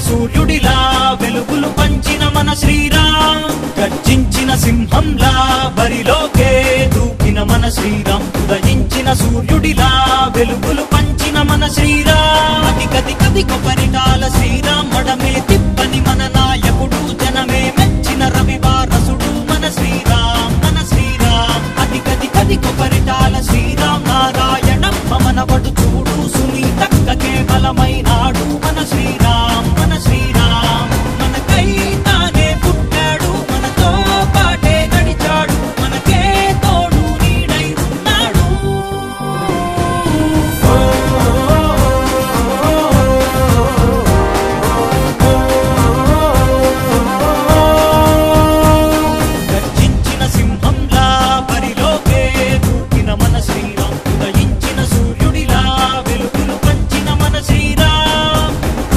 సూర్యుడిలా వెలుగులు పంచిన మన శ్రీరామ్ గర్జించిన సింహంలా బరిలోకే దూకిన మన శ్రీరామ్ ఉదయించిన సూర్యుడిలా వెలుగులు పంచిన మన శ్రీరామ్ అతి కది కది కొపరిటాల శ్రీరామ్ మడమే తిప్పని మన నాయకుడు జనమే మెచ్చిన రవివారసుడు మన శ్రీరామ్ మన శ్రీరామ్ అతి కది కది కొపరిటాల శ్రీరామ్ నారాయణం మనవడు చూడు సునీతక్కకే బలమైనాడు మన శ్రీరామ్ మన శ్రీరామ్ మనకై తానే పుట్టాడు మనతో పాటే నడిచాడు మనకే తోడు నీడై ఉన్నాడు గర్జించిన సింహంలా బరిలోకే దూకిన మన శ్రీరామ్ ఉదయించిన సూర్యుడిలా వెలుగులు పంచిన మన శ్రీరామ్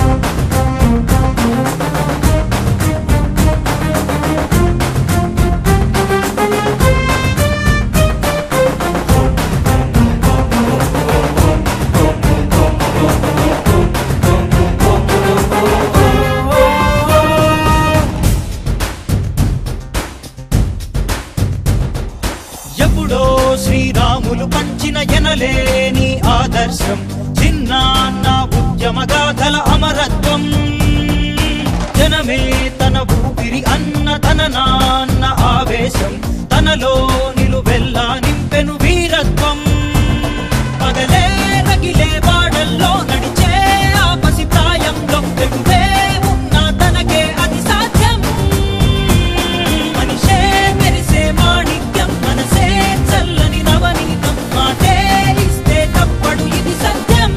ఎప్పుడో శ్రీరాములు పంచిన ఎనలేని ఆదర్శం చిన్నాన్న ఉద్యమ గాథల అమరత్వం జనమే తన ఊపిరి అన్న తన నాన్న ఆవేశం తనలో నిలువెల్లా నింపెను వీరత్వం పగలే రగిలే వాడల్లో నడిచే ఆ పసి ప్రాయంలో తెగువే ఉన్న తనకే అది సాధ్యం మనిషే మెరిసే మాణిక్యం మనసే చల్లని నవనీతం మాటే ఇస్తే తప్పడు ఇది సత్యం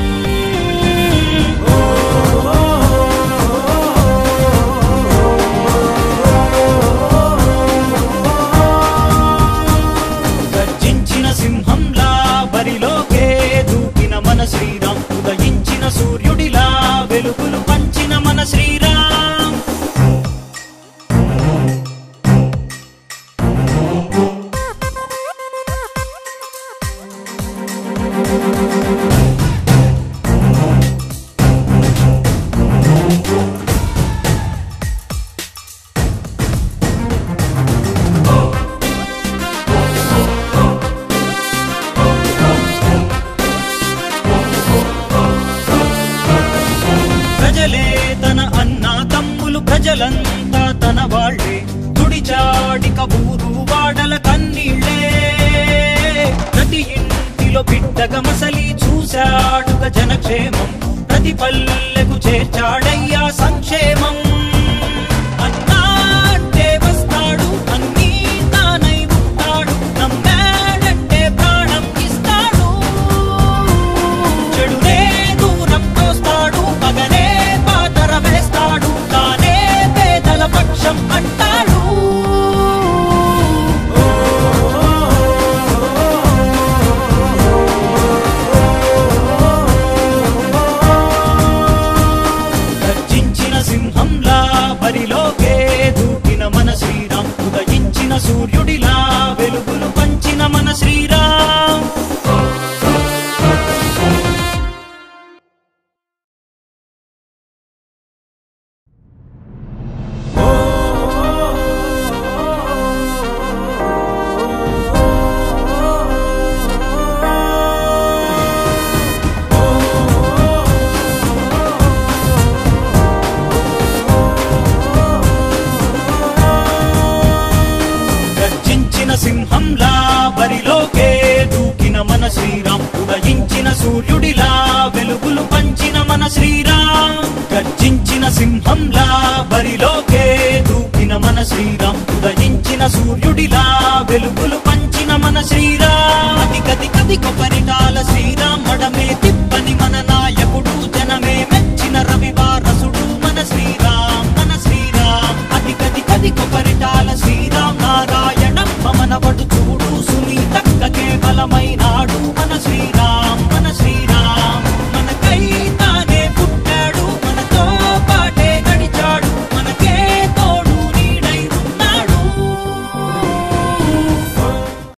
గర్జించిన సింహంలా బరిలోకే దూకిన మన శ్రీరామ్ ఉదయించిన సూర్యుడిలా వెలుగులు పంచిన మన శ్రీరామ్ ప్రజలే తన అన్న తమ్ములు ప్రజలంతా తన వాళ్ళే తుడిచాడిక ఊరు వాడల కన్నీళ్ళే ప్రతి ఇంటిలో బిడ్డగ మసలి చూశాడుగ జనక్షేమం ప్రతి పల్లెకు చేర్చాడయ్యా సంక్షేమం అన్నా అంటే వస్తాడు అన్నీ తానై ఉంటాడు నమ్మాడంటే ప్రాణం ఇస్తాడు చెడునే దూరం తోస్తాడు పగనే పాతర వేస్తాడు తానే పేదల పక్షం అంటాడు గర్జించిన సింహంలా బరిలోకే దూకిన మన శ్రీరామ్ ఉదయించిన సూర్యుడిలా వెలుగులు పంచిన మన శ్రీరామ్ గర్జించిన సింహంలా బరిలోకే దూకిన మన శ్రీరామ్ ఉదయించిన సూర్యుడిలా వెలుగులు పంచిన మన శ్రీరామ్ గర్జించిన సింహంలా బరిలోకే దూకిన మన శ్రీరామ్ ఉదయించిన సూర్యుడిలా వెలుగులు పంచిన మన శ్రీరామ్ అతి కది కది కొపరిటాల శ్రీరామ్ మడమే తిప్పని మన నాయకుడు జనమే మెచ్చిన రవివారసుడు మన శ్రీరామ్ మన శ్రీరామ్ అతి కది కది కొపరిటాల శ్రీరామ్ నారాయణం మనవడు చూడు సునీతక్కకే బలమైనాడు మన శ్రీరామ్